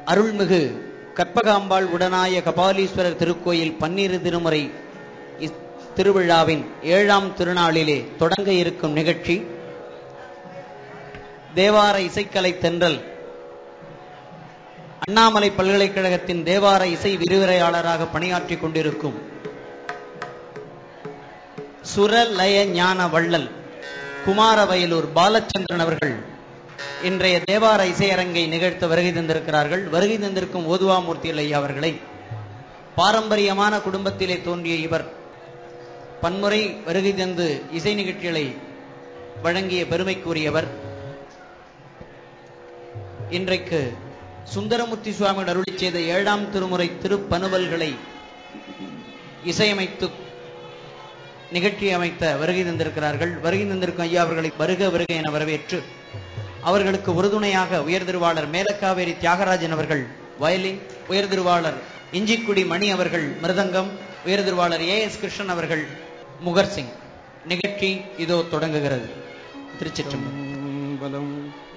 அருள்மிகு கற்பகாம்பாள் உடனாய கபாலீஸ்வரர் திருக்கோயில் பன்னிரு திருமுறை இஸ்- திருவிழாவின் ஏழாம் திருநாளிலே தொடங்க இருக்கும் நிகழ்ச்சி தேவார இசைக்கலை தென்றல் அண்ணாமலை பல்கலைக்கழகத்தின் தேவார இசை விரிவுரையாளராக பணியாற்றிக் கொண்டிருக்கும் சுரலய ஞான வள்ளல் குமாரவயலூர் பாலச்சந்திரன் அவர்கள் இன்றைய தேவார இசையரங்கை நிகழ்த்த வருகை தந்திருக்கிறார்கள் வருகை தந்திருக்கும் ஓதுவாமூர்த்தி ஐயா அவர்களை பாரம்பரியமான குடும்பத்திலே தோன்றிய இவர் பன்முறை வருகை தந்து இசை நிகழ்ச்சிகளை வழங்கிய பெருமைக்குரியவர் இன்றைக்கு சுந்தரமூர்த்தி சுவாமிகள் அருளிச் செய்த ஏழாம் திருமுறை திருப்பனுவல்களை இசையமைத்து நிகழ்ச்சி அமைத்த வருகை தந்திருக்கிறார்கள் வருகை தந்திருக்கும் ஐயா அவர்களை வருக வருக என வரவேற்று அவர்களுக்கு உறுதுணையாக உயர்திருவாளர் மேலக்காவேரி தியாகராஜன் அவர்கள் வயலின் உயர்திருவாளர் இஞ்சிக்குடி மணி அவர்கள் மிருதங்கம் உயர்திருவாளர் ஏ எஸ் கிருஷ்ணன் அவர்கள் முகர் சிங் நிகழ்ச்சி இதோ தொடங்குகிறது திருச்சிற்றம்பலம் பலம்